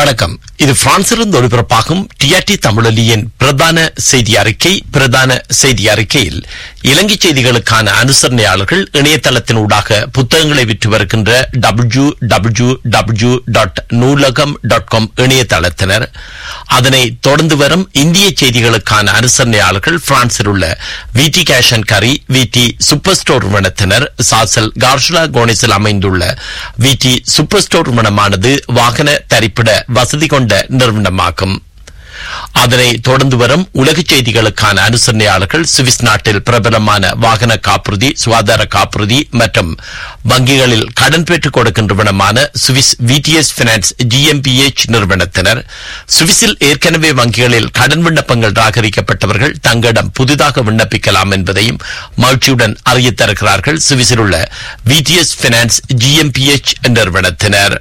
வணக்கம் இது பிரான்சிலிருந்து ஒளிபரப்பாகும் டிஆர்டி தமிழொலியின் பிரதான செய்தி அறிக்கை பிரதான செய்தி அறிக்கையில் இலங்கை செய்திகளுக்கான அனுசரணையாளர்கள் இணையதளத்தினூடாக புத்தகங்களை விற்று வருகின்ற W W W dot Noolaham dot com இணையதளத்தினர் அதனை தொடர்ந்து வரும் இந்திய செய்திகளுக்கான அனுசரணையாளர்கள் பிரான்சில் உள்ள விடி கேஷ் அண்ட் கரி விடி சூப்பர் ஸ்டோர் நிறுவனத்தினர் சாசல் கார்ஷுலா கோனிஸில் அமைந்துள்ள விடி சூப்பர் ஸ்டோர் நிறுவனமானது வாகன தரிப்பிட வசதி கொண்ட நிறுவனமாகும் அதனை தொடர்ந்து வரும் உலக செய்திகளுக்கான அனுசரணையாளர்கள் சுவிஸ் நாட்டில் பிரபலமான வாகன காப்புறுதி சுகாதார காப்புறுதி மற்றும் வங்கிகளில் கடன் பெற்றுக் கொடுக்கின்றவனமான சுவிஸ் விடிஎஸ் பினான்ஸ் ஜிஎம்பிஎச் நிறுவனத்தினர் சுவிஸில் ஏற்கனவே வங்கிகளில் கடன் விண்ணப்பங்கள் ராகரிக்கப்பட்டவர்கள் தங்களிடம் புதிதாக விண்ணப்பிக்கலாம் என்பதையும் மகிழ்ச்சியுடன் அறியத் தருகிறார்கள் சுவிஸில் உள்ள விடிஎஸ் பினான்ஸ் ஜிஎம்பிஎச் நிறுவனத்தினர்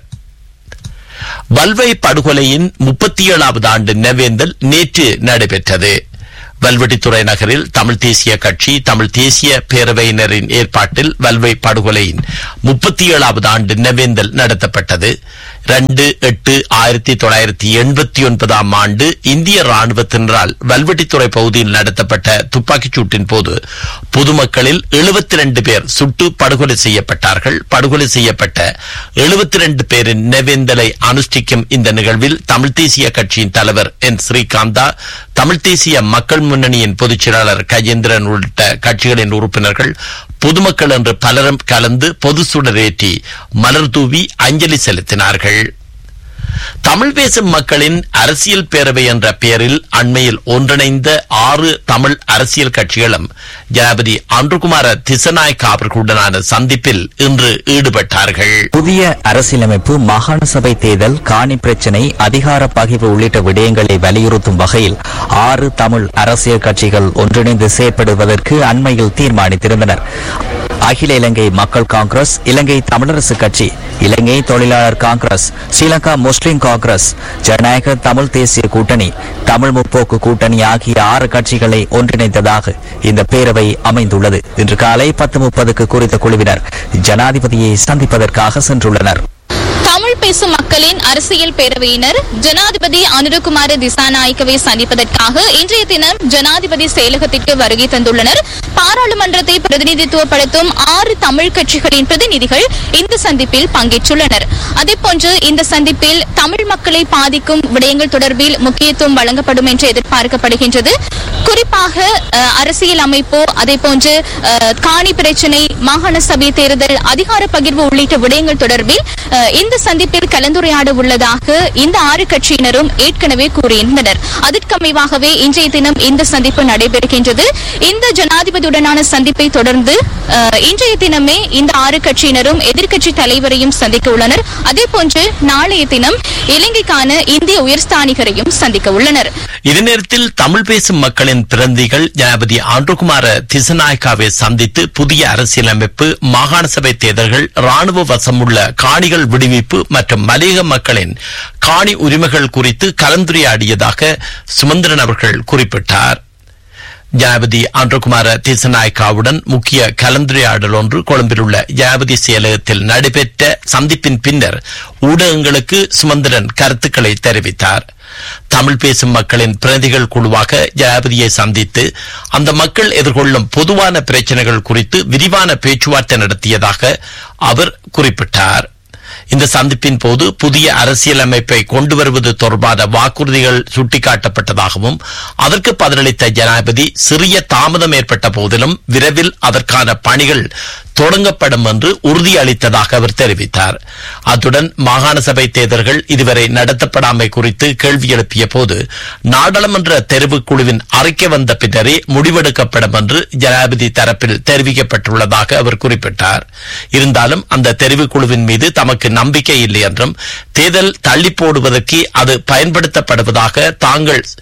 வல்வை படுகொலையின் முப்பத்தி ஏழாவது ஆண்டு நினைவேந்தல் நேற்று நடைபெற்றது வல்வெட்டித்துறை நகரில் தமிழ் தேசிய கட்சி தமிழ் தேசிய பேரவையினரின் ஏற்பாட்டில் வல்வை படுகொலையின் முப்பத்தி ஏழாவது ஆண்டு நினைவேந்தல் நடத்தப்பட்டது ரெண்டு எட்டு ஆயிரத்தி தொள்ளாயிரத்தி எண்பத்தி ஒன்பதாம் ஆண்டு இந்திய ராணுவத்தினரால் வல்வெட்டித்துறை பகுதியில் நடத்தப்பட்ட துப்பாக்கிச் சூட்டின் போது பொதுமக்களில் எழுபத்தி ரெண்டு பேர் சுட்டு படுகொலை செய்யப்பட்டார்கள் படுகொலை செய்யப்பட்ட எழுபத்தி ரெண்டு பேரின் நினைவேந்தலை அனுஷ்டிக்கும் இந்த நிகழ்வில் தமிழ் தேசிய கட்சியின் தலைவர் என் ஸ்ரீகாந்தா தமிழ் தேசிய மக்கள் முன்னணியின் பொதுச் செயலாளர் கஜேந்திரன் உள்ளிட்ட கட்சிகளின் உறுப்பினர்கள் பொதுமக்கள் என்று பலரும் கலந்து பொது சுடரேற்றி மலர் தூவி அஞ்சலி செலுத்தினார்கள் தமிழ் பேசும் மக்களின் அரசியல் பேரவை என்ற பெயரில் அண்மையில் ஒன்றிணைந்த ஆறு தமிழ் அரசியல் கட்சிகளும் ஜனாபதி அன்றுகுமார திசநாயக் அவர்களுடனான சந்திப்பில் இன்று ஈடுபட்டார்கள் புதிய அரசியலமைப்பு மாகாண சபை தேர்தல் காணி பிரச்சினை அதிகார பகிர்வு உள்ளிட்ட விடயங்களை வலியுறுத்தும் வகையில் ஆறு தமிழ் அரசியல் கட்சிகள் ஒன்றிணைந்து செயற்படுவதற்கு அண்மையில் தீர்மானித்திருந்தனர் அகில இலங்கை மக்கள் காங்கிரஸ் இலங்கை தமிழரசு கட்சி இலங்கை தொழிலாளர் காங்கிரஸ் ஸ்ரீலங்கா முஸ்லிம் காங்கிரஸ் ஜனநாயக தமிழ் தேசிய கூட்டணி தமிழ் முற்போக்கு கூட்டணி ஆகிய ஆறு கட்சிகளை ஒன்றிணைத்ததாக இந்த பேரவை அமைந்துள்ளது இன்று காலை பத்து முப்பதுக்கு குறித்த குழுவினர் ஜனாதிபதியை சந்திப்பதற்காக சென்றுள்ளனர் தமிழ் பேசும் மக்களின் அரசியல் பேரவையினர் ஜனாதிபதி அனுரகுமார திசாநாயக்கவை சந்திப்பதற்காக இன்றைய தினம் ஜனாதிபதி செயலகத்திற்கு வருகை தந்துள்ளனர் பாராளுமன்றத்தை பிரதிநிதித்துவப்படுத்தும் ஆறு தமிழ் கட்சிகளின் பிரதிநிதிகள் இந்த சந்திப்பில் பங்கேற்றுள்ளனர் அதேபோன்று இந்த சந்திப்பில் தமிழ் மக்களை பாதிக்கும் விடயங்கள் தொடர்பில் முக்கியத்துவம் வழங்கப்படும் என்று எதிர்பார்க்கப்படுகின்றது குறிப்பாக அஹ், அரசியல் அமைப்பு அதேபோன்று அஹ், காணி பிரச்சினை மாகாண சபை தேர்தல் அதிகார பகிர்வு உள்ளிட்ட விடயங்கள் தொடர்பில் அஹ், இந்த சந்திப்பில் கலந்துரையாட உள்ளதாக இந்த ஆறு கட்சியினரும் ஏற்கனவே கூறியிருந்தனர் அதற்கமைவாகவே இன்றைய தினம் இந்த சந்திப்பு நடைபெறுகின்றது இந்த ஜனாதிபதியுடனான சந்திப்பை தொடர்ந்து அஹ், இன்றைய தினமே இந்த ஆறு கட்சியினரும் எதிர்க்கட்சி தலைவரையும் சந்திக்க உள்ளனர் அதேபோன்று நாளைய தினம் இலங்கைக்கான இந்திய உயர்ஸ்தானிகரையும் சந்திக்க உள்ளனர் இதே நேரத்தில் தமிழ் பேசும் மக்களின் பிரதிநிதிகள் ஜனாபதி ஆண்டுகுமார திசநாயக்காவை சந்தித்து புதிய அரசியலமைப்பு மாகாண சபை தேர்தல்கள் ராணுவ வசமுள்ள காணிகள் விடுவிப்பு மற்றும் மலையக மக்களின் காணி உரிமைகள் குறித்து கலந்துரையாடியதாக சுமந்திரன் அவர்கள் குறிப்பிட்டார் ஜனாபதி ஆண்டகுமார திசநாயக்காவுடன் முக்கிய கலந்துரையாடல் ஒன்று கொழும்பில் உள்ள ஜனாபதி செயலகத்தில் நடைபெற்ற சந்திப்பின் பின்னர் ஊடகங்களுக்கு சுமந்திரன் கருத்துக்களை தெரிவித்தார் தமிழ் பேசும் மக்களின் பிரதிகள் குழுவாக ஜனாபதியை சந்தித்து அந்த மக்கள் எதிர்கொள்ளும் பொதுவான பிரச்சனைகள் குறித்து விரிவான பேச்சுவார்த்தை நடத்தியதாக அவர் குறிப்பிட்டார் இந்த சந்திப்பின் போது புதிய அரசியலமைப்பை கொண்டு வருவது தொடர்பான வாக்குறுதிகள் சுட்டிக்காட்டப்பட்டதாகவும் அதற்கு பதிலளித்த ஜனாதிபதி சிறிய தாமதம் ஏற்பட்ட போதிலும் விரைவில் அதற்கான பணிகள் தொடங்கப்படும் என்று உறுதியளித்ததாக அவர் தெரிவித்தார் அத்துடன் மாகாண சபை தேர்தல்கள் இதுவரை நடத்தப்படாமை குறித்து கேள்வி எழுப்பிய போது நாடாளுமன்ற தெரிவுக்குழுவின் அறிக்கை வந்த பின்னரே முடிவெடுக்கப்படும் என்று ஜனாதிபதி தரப்பில் தெரிவிக்கப்பட்டுள்ளதாக அவர் குறிப்பிட்டார் இருந்தாலும் அந்த தெரிவுக்குழுவின் மீது தமக்கு நம்பிக்கை இல்லை என்றும் தேர்தல் தள்ளி போடுவதற்கு அது பயன்படுத்தப்படுவதாக தாங்கள்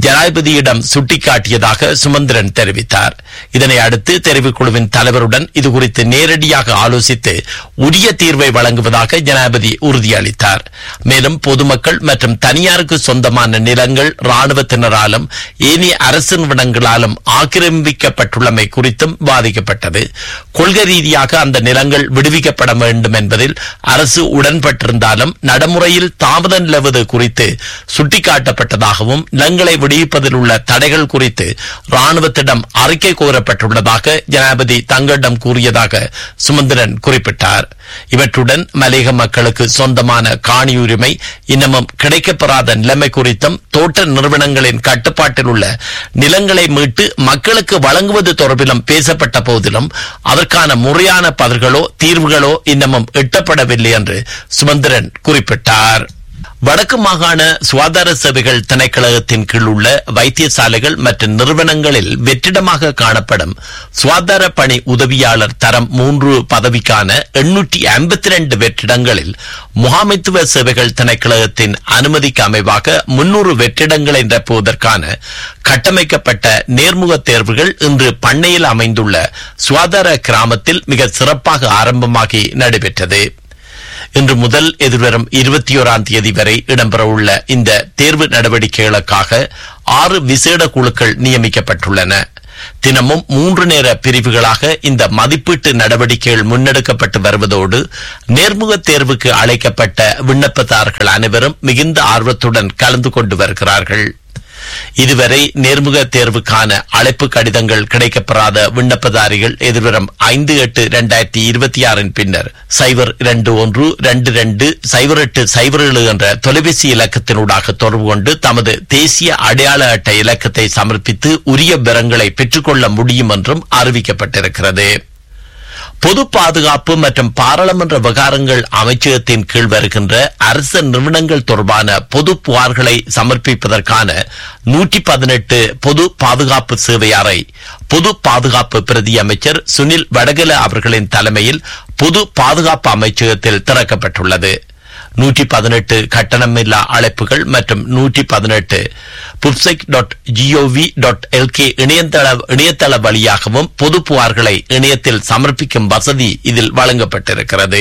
ஜனாதிபதியிடம் சுட்டிக்காட்டியதாக சுமந்திரன் தெரிவித்தார் இதனை அடுத்து தெரிவுக்குழுவின் தலைவருடன் இதுகுறித்து நேரடியாக ஆலோசித்து உரிய தீர்வை வழங்குவதாக ஜனாதிபதி உறுதியளித்தார் மேலும் பொதுமக்கள் மற்றும் தனியாருக்கு சொந்தமான நிலங்கள் ராணுவத்தினராலும் ஏனைய அரசு நிறுவனங்களாலும் ஆக்கிரமிக்கப்பட்டுள்ளமை குறித்தும் பாதிக்கப்பட்டது கொள்கை ரீதியாக அந்த நிலங்கள் விடுவிக்கப்பட வேண்டும் என்பதில் அரசு உடன்பட்டிருந்தாலும் நடைமுறையில் தாமதம் நிலவுவது குறித்து சுட்டிக்காட்டப்பட்டதாகவும் நிலங்களை விடுவிப்பதில் உள்ள தடைகள் குறித்து ராணுவத்திடம் அறிக்கை கோரப்பட்டுள்ளதாக ஜனாதிபதி தங்களிடம் கூறியதாக சுமந்திரன் குறிப்பிட்டார் இவற்றுடன் மலையக மக்களுக்கு சொந்தமான காணி உரிமை இன்னமும் கிடைக்கப்பெறாத நிலைமை குறித்தும் தோட்ட நிறுவனங்களின் கட்டுப்பாட்டில் உள்ள நிலங்களை மீட்டு மக்களுக்கு வழங்குவது தொடர்பிலும் பேசப்பட்ட போதிலும் அதற்கான முறையான பதில்களோ தீர்வுகளோ இன்னமும் எட்டப்படவில்லை என்று சுமந்திரன் குறிப்பிட்டார் வடக்கு மாகாண சுகாதார சேவைகள் திணைக்களகத்தின் கீழ் உள்ள வைத்தியசாலைகள் மற்றும் நிறுவனங்களில் வெற்றிடமாக காணப்படும் சுகாதார பணி உதவியாளர் தரம் மூன்று பதவிக்கான எண்ணூற்றி ஐம்பத்தி ரெண்டு வெற்றிடங்களில் முகாமைத்துவ சேவைகள் திணைக்களகத்தின் அனுமதிக்கு அமைவாக முன்னூறு வெற்றிடங்களை நிரப்புவதற்கான கட்டமைக்கப்பட்ட நேர்முக தேர்வுகள் இன்று பண்ணையில் அமைந்துள்ள சுகாதார கிராமத்தில் மிக சிறப்பாக ஆரம்பமாகி நடைபெற்றது இன்று முதல் எதிர்வரும் இருபத்தி ஓராம் தேதி வரை இடம்பெறவுள்ள இந்த தேர்வு நடவடிக்கைகளுக்காக ஆறு விசேட குழுக்கள் நியமிக்கப்பட்டுள்ளன தினமும் மூன்று நேர பிரிவுகளாக இந்த மதிப்பீட்டு நடவடிக்கைகள் முன்னெடுக்கப்பட்டு வருவதோடு நேர்முக தேர்வுக்கு அழைக்கப்பட்ட விண்ணப்பதாரர்கள் அனைவரும் மிகுந்த ஆர்வத்துடன் கலந்து கொண்டு வருகிறார்கள் இதுவரை நேர்முக தேர்வுக்கான அழைப்பு கடிதங்கள் கிடைக்கப்பெறாத விண்ணப்பதாரிகள் எதிர்வரும் ஐந்து எட்டு இரண்டாயிரத்தி இருபத்தி ஆறின் பின்னர் சைபர் இரண்டு ஒன்று ரெண்டு ரெண்டு சைபர் எட்டு சைபர் ஏழு என்ற தொலைபேசி இலக்கத்தினூடாக தொடர்பு கொண்டு தமது தேசிய அடையாள அட்டை இலக்கத்தை சமர்ப்பித்து உரிய விவரங்களை பெற்றுக்கொள்ள முடியும் என்றும் அறிவிக்கப்பட்டிருக்கிறது பொது பாதுகாப்பு மற்றும் பாராளுமன்ற விவகாரங்கள் அமைச்சகத்தின் கீழ் வருகின்ற அரசு நிறுவனங்கள் தொடர்பான பொது புகார்களை சமர்ப்பிப்பதற்கான நூற்றி பதினெட்டு பொது பாதுகாப்பு சேவை அறை பொது பாதுகாப்பு பிரதி அமைச்சர் சுனில் வடகல அவர்களின் தலைமையில் பொது பாதுகாப்பு அமைச்சகத்தில் திறக்கப்பட்டுள்ளது நூற்றி பதினெட்டு கட்டணமில்லா அழைப்புகள் மற்றும் நூற்றி பதினெட்டு புப்செக் டாட் ஜிஓவி டாட் எல்கே இணையதள இணையதள வழியாகவும் பொது புகார்களை இணையத்தில் சமர்ப்பிக்கும் வசதி இதில் வழங்கப்பட்டிருக்கிறது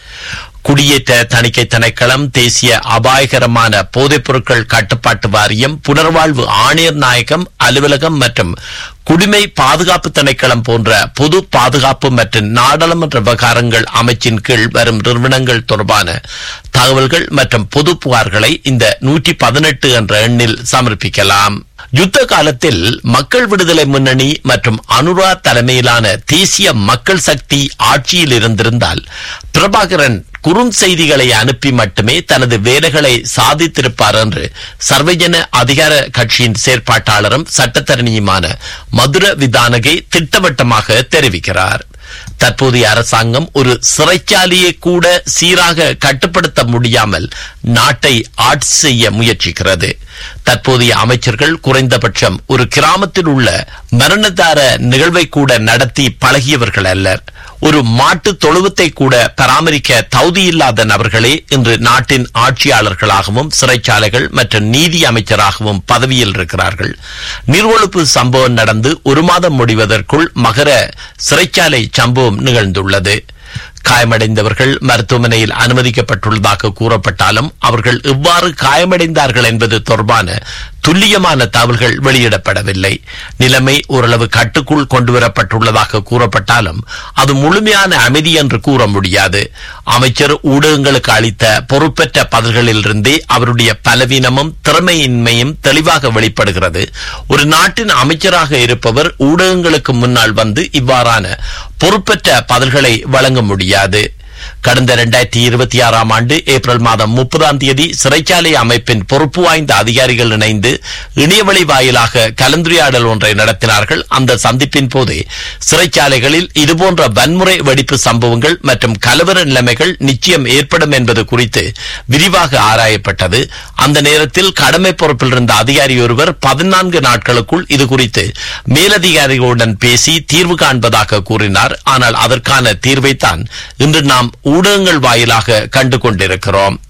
குடியேற்ற தணிக்கை திணைக்களம் தேசிய அபாயகரமான போதைப் பொருட்கள் கட்டுப்பாட்டு வாரியம் புனர்வாழ்வு ஆணையர் நாயகம் அலுவலகம் மற்றும் குடிமை பாதுகாப்பு திணைக்களம் போன்ற பொது பாதுகாப்பு மற்றும் நாடாளுமன்ற விவகாரங்கள் அமைச்சின் கீழ் வரும் நிறுவனங்கள் தொடர்பான தகவல்கள் மற்றும் பொது புகார்களை இந்த நூற்றி பதினெட்டு என்ற எண்ணில் சமர்ப்பிக்கலாம் யுத்த காலத்தில் மக்கள் விடுதலை முன்னணி மற்றும் அனுரா தலைமையிலான தேசிய மக்கள் சக்தி ஆட்சியில் இருந்திருந்தால் பிரபாகரன் குறுஞ்செய்திகளை அனுப்பி மட்டுமே தனது வேலைகளை சாதித்திருப்பார் என்று சர்வஜன அதிகார கட்சியின் செயற்பாட்டாளரும் சட்டத்தரணியுமான மதுர விதானகே திட்டவட்டமாக தெரிவிக்கிறார் தற்போதைய அரசாங்கம் ஒரு சிறைச்சாலையை கூட சீராக கட்டுப்படுத்த முடியாமல் நாட்டை ஆட்சி செய்ய முயற்சிக்கிறது தற்போதைய அமைச்சர்கள் குறைந்தபட்சம் ஒரு கிராமத்தில் உள்ள மரணதார நிகழ்வை கூட நடத்தி பழகியவர்கள் அல்லர் ஒரு மாட்டு தொழுவத்தை கூட பராமரிக்க தகுதியில்லாத நபர்களே இன்று நாட்டின் ஆட்சியாளர்களாகவும் சிறைச்சாலைகள் மற்றும் நீதி அமைச்சராகவும் பதவியில் இருக்கிறார்கள் நீர்வொழுப்பு சம்பவம் நடந்து ஒரு மாதம் முடிவதற்குள் மகர சிறைச்சாலை சம்பவம் நிகழ்ந்துள்ளது காயமடைந்தவர்கள் மருத்துவமனையில் அனுமதிக்கப்பட்டுள்ளதாக கூறப்பட்டாலும் அவர்கள் எவ்வாறு காயமடைந்தார்கள் என்பது தொடர்பான துல்லியமான தகவல்கள் வெளியிடப்படவில்லை நிலைமை ஓரளவு கட்டுக்குள் கொண்டுவரப்பட்டுள்ளதாக கூறப்பட்டாலும் அது முழுமையான அமைதி என்று கூற முடியாது அமைச்சர் ஊடகங்களுக்கு அளித்த பொறுப்பற்ற பதில்களிலிருந்தே அவருடைய பலவீனமும் திறமையின்மையும் தெளிவாக வெளிப்படுகிறது ஒரு நாட்டின் அமைச்சராக இருப்பவர் ஊடகங்களுக்கு முன்னால் வந்து இவ்வாறான பொறுப்பற்ற பதில்களை வழங்க முடியாது கடந்த இரண்டாயிரத்தி இருபத்தி ஆறாம் ஆண்டு ஏப்ரல் மாதம் முப்பதாம் தேதி சிறைச்சாலை அமைப்பின் பொறுப்பு வாய்ந்த அதிகாரிகள் இணைந்து இணையவழி வாயிலாக கலந்துரையாடல் ஒன்றை நடத்தினார்கள் அந்த சந்திப்பின் போது சிறைச்சாலைகளில் இதுபோன்ற வன்முறை வெடிப்பு சம்பவங்கள் மற்றும் கலவர நிலைமைகள் நிச்சயம் ஏற்படும் என்பது குறித்து விரிவாக ஆராயப்பட்டது அந்த நேரத்தில் கடமை பொறுப்பில் இருந்த அதிகாரி ஒருவர் பதினான்கு நாட்களுக்குள் இது குறித்து மேலதிகாரிகளுடன் பேசி தீர்வு காண்பதாக கூறினார் ஆனால் அதற்கான தீர்வைத்தான் இன்று நாம் ஊடகங்கள் வாயிலாக கண்டு கொண்டிருக்கிறோம்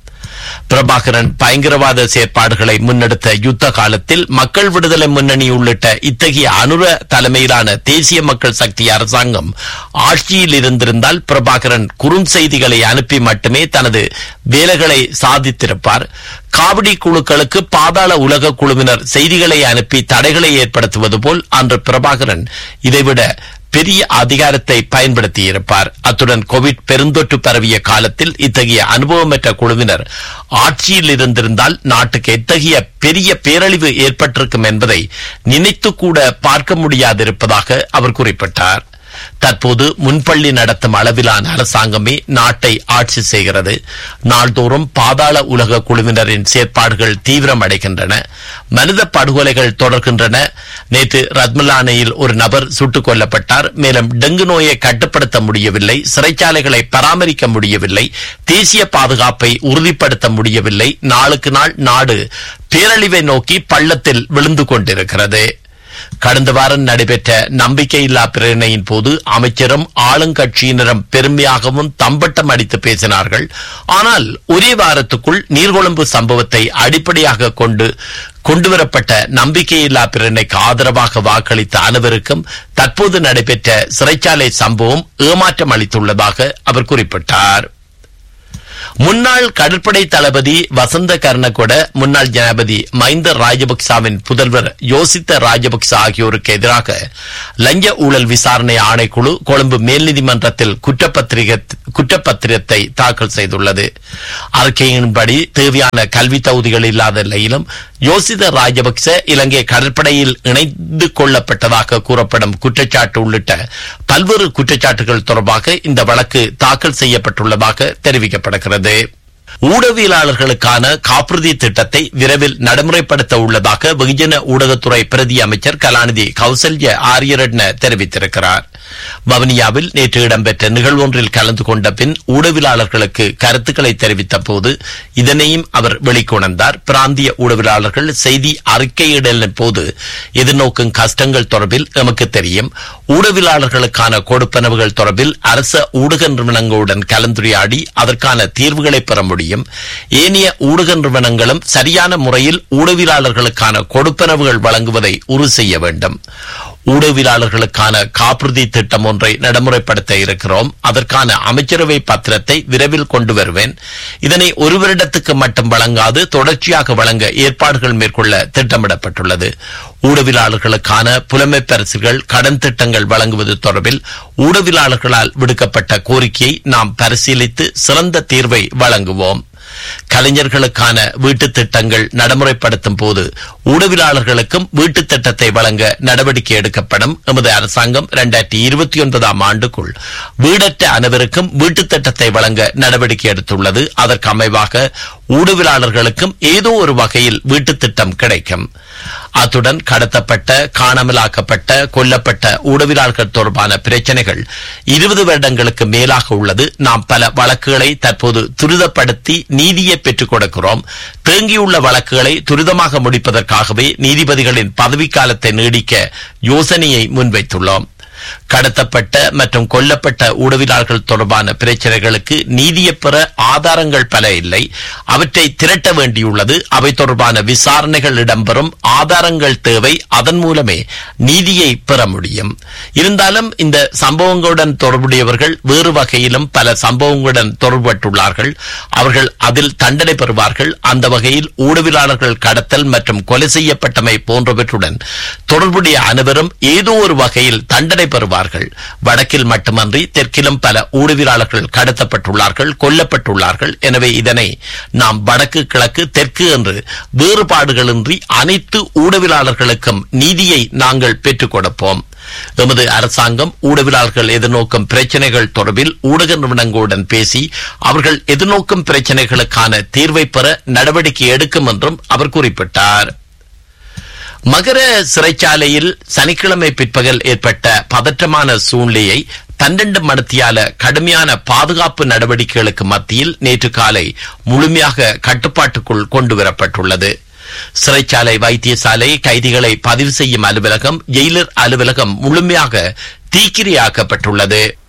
பிரபாகரன் பயங்கரவாத செயற்பாடுகளை முன்னெடுத்த யுத்த காலத்தில் மக்கள் விடுதலை முன்னணி உள்ளிட்ட இத்தகைய அனுர தலைமையிலான தேசிய மக்கள் சக்தி அரசாங்கம் ஆட்சியில் இருந்திருந்தால் பிரபாகரன் குறுஞ்செய்திகளை அனுப்பி மட்டுமே தனது வேலைகளை சாதித்திருப்பார் காவடி குழுக்களுக்கு பாதாள உலக குழுவினர் செய்திகளை அனுப்பி தடைகளை ஏற்படுத்துவது போல் அன்று பிரபாகரன் இதைவிட பெரிய அதிகாரத்தை பயன்படுத்தியிருப்பார் அத்துடன் கோவிட் பெருந்தொற்று பரவிய காலத்தில் இத்தகைய அனுபவமற்ற குழுவினர் ஆட்சியில் இருந்திருந்தால் நாட்டுக்கு எத்தகைய பெரிய பேரழிவு ஏற்பட்டிருக்கும் என்பதை நினைத்து கூட பார்க்க முடியாதிருப்பதாக அவர் குறிப்பிட்டார் தற்போது முன்பள்ளி நடத்தும் அளவிலான அரசாங்கமே நாட்டை ஆட்சி செய்கிறது நாள்தோறும் பாதாள உலக குழுவினரின் செயற்பாடுகள் தீவிரமடைகின்றன மனித படுகொலைகள் தொடர்கின்றன நேற்று ரத்மலானையில் ஒரு நபர் சுட்டுக் கொல்லப்பட்டார் மேலும் டெங்கு நோயை கட்டுப்படுத்த முடியவில்லை சிறைச்சாலைகளை பராமரிக்க முடியவில்லை தேசிய பாதுகாப்பை உறுதிப்படுத்த முடியவில்லை நாளுக்கு நாள் நாடு பேரழிவை நோக்கி பள்ளத்தில் விழுந்து கொண்டிருக்கிறது கடந்த வாரம் நடைபெற்ற நம்பிக்கையில்லா பிரேரணையின் போது அமைச்சரும் ஆளுங்கட்சியினரும் பெருமையாகவும் தம்பட்டம் அடித்து பேசினார்கள் ஆனால் ஒரே வாரத்துக்குள் நீர்கொழும்பு சம்பவத்தை அடிப்படையாக கொண்டு கொண்டுவரப்பட்ட நம்பிக்கையில்லா பிரேரணைக்கு ஆதரவாக வாக்களித்த அனைவருக்கும் தற்போது நடைபெற்ற சிறைச்சாலை சம்பவம் ஏமாற்றம் அளித்துள்ளதாக அவர் குறிப்பிட்டார் முன்னாள் கடற்படை தளபதி வசந்த கர்ணகொட முன்னாள் ஜனாபதி மஹிந்த ராஜபக்சாவின் புதல்வர் யோசித்த ராஜபக்ச ஆகியோருக்கு எதிராக லஞ்ச ஊழல் விசாரணை ஆணைக்குழு கொழும்பு மேல்நீதிமன்றத்தில் குற்றப்பத்திரிகை குற்றப்பத்திரத்தை தாக்கல் செய்துள்ளது அறிக்கையின்படி தேவையான கல்வி தகுதிகள் இல்லாத நிலையிலும் யோசித ராஜபக்ச இலங்கை கடற்படையில் இணைந்து கொள்ளப்பட்டதாக கூறப்படும் குற்றச்சாட்டு உள்ளிட்ட பல்வேறு குற்றச்சாட்டுகள் தொடர்பாக இந்த வழக்கு தாக்கல் செய்யப்பட்டுள்ளதாக தெரிவிக்கப்படுகிறது ஊடகவியலாளர்களுக்கான காப்புறுதி திட்டத்தை விரைவில் நடைமுறைப்படுத்த உள்ளதாக வெகுஜன ஊடகத்துறை பிரதி அமைச்சர் கலாநிதி கௌசல்ய ஆரியரட்ன தெரிவித்திருக்கிறார் வவுனியாவில் நேற்று இடம்பெற்ற நிகழ்வொன்றில் கலந்து கொண்ட பின் ஊடகவியலாளர்களுக்கு கருத்துக்களை தெரிவித்த போது இதனையும் அவர் வெளிக்கொணர்ந்தார் பிராந்திய ஊடகவியலாளர்கள் செய்தி அறிக்கையிடலின் போது எதிர்நோக்கும் கஷ்டங்கள் தொடர்பில் எமக்கு தெரியும் ஊடகவியலாளர்களுக்கான கொடுப்பனவுகள் தொடர்பில் அரச ஊடக நிறுவனங்களுடன் கலந்துரையாடி அதற்கான தீர்வுகளை பெற முடியும் ஏனைய ஊடக நிறுவனங்களும் சரியான முறையில் ஊடகவியலாளர்களுக்கான கொடுப்பனவுகள் வழங்குவதை உறுதி செய்ய வேண்டும் ஊடகவியலாளர்களுக்கான காப்புறுதி திட்டம் ஒன்றை நடைமுறைப்படுத்த இருக்கிறோம் அதற்கான அமைச்சரவை பத்திரத்தை விரைவில் கொண்டு வருவேன் இதனை ஒரு வருடத்துக்கு மட்டும் வழங்காது தொடர்ச்சியாக வழங்க ஏற்பாடுகள் மேற்கொள்ள திட்டமிடப்பட்டுள்ளது ஊடகவியலாளர்களுக்கான புலமை பரிசுகள் கடன் திட்டங்கள் வழங்குவது தொடர்பில் ஊடகவியலாளர்களால் விடுக்கப்பட்ட கோரிக்கையை நாம் பரிசீலித்து சிறந்த தீர்வை வழங்குவோம் கலைஞர்களுக்கான வீட்டுத் திட்டங்கள் நடைமுறைப்படுத்தும் போது ஊடகவியலாளர்களுக்கும் வீட்டுத் திட்டத்தை வழங்க நடவடிக்கை எடுக்கப்படும் எமது அரசாங்கம் இரண்டாயிரத்தி இருபத்தி ஒன்பதாம் ஆண்டுக்குள் வீடற்ற அனைவருக்கும் வீட்டுத் திட்டத்தை வழங்க நடவடிக்கை எடுத்துள்ளது அதற்கு அமைவாக ஊடகவியலாளர்களுக்கும் ஏதோ ஒரு வகையில் வீட்டுத் திட்டம் கிடைக்கும் அத்துடன் கடத்தப்பட்ட காணாமலாக்கப்பட்ட கொல்லப்பட்ட ஊடகவியலாளர்கள் தொடர்பான பிரச்சனைகள் இருபது வருடங்களுக்கு மேலாக உள்ளது நாம் பல வழக்குகளை தற்போது துரிதப்படுத்தி நீதியை பெற்றுக் கொடுக்கிறோம் தேங்கியுள்ள வழக்குகளை துரிதமாக முடிப்பதற்காகவே நீதிபதிகளின் பதவிக்காலத்தை நீடிக்க யோசனையை முன்வைத்துள்ளோம் கடத்தப்பட்ட மற்றும் கொல்லப்பட்ட ஊடகவியலாளர்கள் தொடர்பான பிரச்சனைகளுக்கு நீதியை பெற ஆதாரங்கள் பல இல்லை அவற்றை திரட்ட வேண்டியுள்ளது அவை தொடர்பான விசாரணைகள் இடம்பெறும் ஆதாரங்கள் தேவை அதன் மூலமே நீதியை பெற முடியும் இருந்தாலும் இந்த சம்பவங்களுடன் தொடர்புடையவர்கள் வேறு வகையிலும் பல சம்பவங்களுடன் தொடர்பட்டுள்ளார்கள் அவர்கள் அதில் தண்டனை பெறுவார்கள் அந்த வகையில் ஊடகவியலாளர்கள் கடத்தல் மற்றும் கொலை செய்யப்பட்டமை போன்றவற்றுடன் தொடர்புடைய அனைவரும் ஏதோ ஒரு வகையில் தண்டனை பெறுவார்கள் வடக்கில் மட்டுமன்றி தெற்கிலும் பல ஊடகவியலாளர்கள் கடத்தப்பட்டுள்ளார்கள் கொல்லப்பட்டுள்ளார்கள் எனவே இதனை நாம் வடக்கு கிழக்கு தெற்கு என்று வேறுபாடுகளின்றி அனைத்து ஊடகவியலாளர்களுக்கும் நீதியை நாங்கள் பெற்றுக் கொடுப்போம் எமது அரசாங்கம் ஊடகவியலாளர்கள் எதிர்நோக்கும் பிரச்சனைகள் தொடர்பில் ஊடக நிறுவனங்களுடன் பேசி அவர்கள் எதிர்நோக்கும் பிரச்சனைகளுக்கான தீர்வை பெற நடவடிக்கை எடுக்கும் என்றும் அவர் குறிப்பிட்டார் மகர சிறைச்சாலையில் சனிக்கிழமை பிற்பகல் ஏற்பட்ட பதற்றமான சூழ்நிலையை பன்னெண்டு மடத்தியால கடுமையான பாதுகாப்பு நடவடிக்கைகளுக்கு மத்தியில் நேற்று காலை முழுமையாக கட்டுப்பாட்டுக்குள் கொண்டுவரப்பட்டுள்ளது சிறைச்சாலை வைத்தியசாலை கைதிகளை பதிவு செய்யும் அலுவலகம் ஜெயிலர் அலுவலகம் முழுமையாக தீக்கிரையாக்கப்பட்டுள்ளது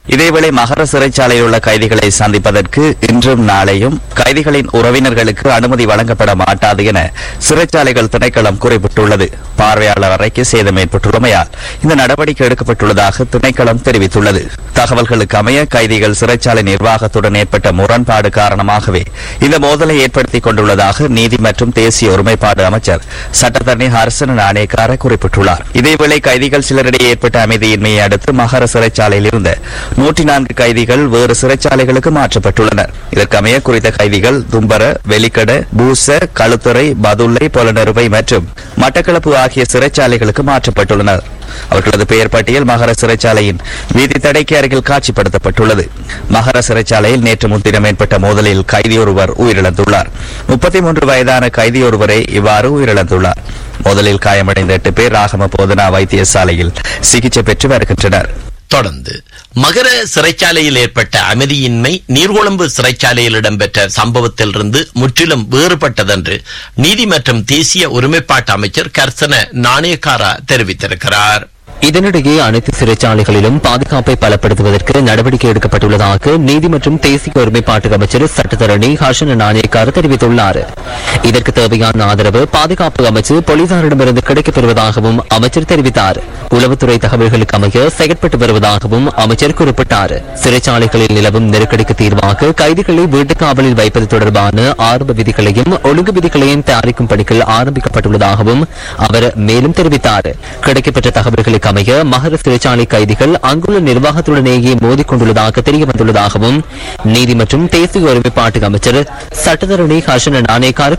இதேவேளை மகர சிறைச்சாலையில் உள்ள கைதிகளை சந்திப்பதற்கு இன்றும் நாளையும் கைதிகளின் உறவினர்களுக்கு அனுமதி வழங்கப்பட மாட்டாது என சிறைச்சாலைகள் திணைக்களம் குறிப்பிட்டுள்ளது பார்வையாளர் அறைக்கு சேதம் ஏற்பட்டுள்ளமையால் இந்த நடவடிக்கை எடுக்கப்பட்டுள்ளதாக திணைக்களம் தெரிவித்துள்ளது தகவல்களுக்கு அமைய கைதிகள் சிறைச்சாலை நிர்வாகத்துடன் ஏற்பட்ட முரண்பாடு காரணமாகவே இந்த மோதலை ஏற்படுத்திக் கொண்டுள்ளதாக நீதி மற்றும் தேசிய ஒருமைப்பாடு அமைச்சர் சட்டத்தரணி ஹர்சன நாணேக்கார குறிப்பிட்டுள்ளார் இதேவேளை கைதிகள் சிலரிடையே ஏற்பட்ட அமைதியின்மையை அடுத்து மகர சிறைச்சாலையில் இருந்த நூற்றி நான்கு கைதிகள் வேறு சிறைச்சாலைகளுக்கு மாற்றப்பட்டுள்ளனர் இதற்கமைய குறித்த கைதிகள் தும்பர வெலிக்கட பூச களுத்துறை பதுளை பொலனறுவை மற்றும் மட்டக்களப்பு ஆகிய சிறைச்சாலைகளுக்கு மாற்றப்பட்டுள்ளனர் அவர்களது பெயர் பட்டியல் மகர சிறைச்சாலையின் வீதி தடைக்கு அருகில் காட்சிப்படுத்தப்பட்டுள்ளது மகர சிறைச்சாலையில் நேற்று முன்தினம் ஏற்பட்ட மோதலில் கைதியொருவர் உயிரிழந்துள்ளார் முப்பத்தி மூன்று வயதான கைதியொருவரே இவ்வாறு உயிரிழந்துள்ளார் மோதலில் காயமடைந்த எட்டு பேர் ராகம போதனா வைத்தியசாலையில் சிகிச்சை பெற்று வருகின்றனர் தொடர்ந்து மகர சிறைச்சாலையில் ஏற்பட்ட அமைதியின்மை நீர்கொழும்பு சிறைச்சாலையில் இடம்பெற்ற சம்பவத்திலிருந்து முற்றிலும் வேறுபட்டதென்று நீதி மற்றும் தேசிய ஒருமைப்பாட்டு அமைச்சர் கர்சன நாணயக்காரா தெரிவித்திருக்கிறார் இதனிடையே அனைத்து சிறைச்சாலைகளிலும் பாதுகாப்பை பலப்படுத்துவதற்கு நடவடிக்கை எடுக்கப்பட்டுள்ளதாக நீதி மற்றும் தேசிய ஒருமைப்பாட்டு அமைச்சர் சட்டத்தரணி ஹர்ஷன நாணயக்கார் தெரிவித்துள்ளார் இதற்கு தேவையான ஆதரவு பாதுகாப்பு அமைச்சு போலீசாரிடமிருந்து கிடைக்கப்பெறுவதாகவும் அமைச்சர் தெரிவித்தார் உளவுத்துறை தகவல்களுக்கு அமைய செயற்பட்டு வருவதாகவும் அமைச்சர் குறிப்பிட்டார் சிறைச்சாலைகளில் நிலவும் நெருக்கடிக்கு தீர்வாக கைதிகளை வீட்டுக் காவலில் வைப்பது தொடர்பான ஆரம்ப விதிகளையும் ஒழுங்கு விதிகளையும் தயாரிக்கும் பணிகள் ஆரம்பிக்கப்பட்டுள்ளதாகவும் அவர் மேலும் தெரிவித்தார் கிடைக்கப்பெற்ற தகவல்களுக்கு அமைய மகர சிறைச்சாலை கைதிகள் அங்குள்ள நிர்வாகத்துடனேயே மோதிக்கொண்டுள்ளதாக தெரிய வந்துள்ளதாகவும் நீதி மற்றும் தேசிய ஒருமைப்பாட்டு அமைச்சர் சட்டத்தரணி ஹர்ஷன நாணேக்கார்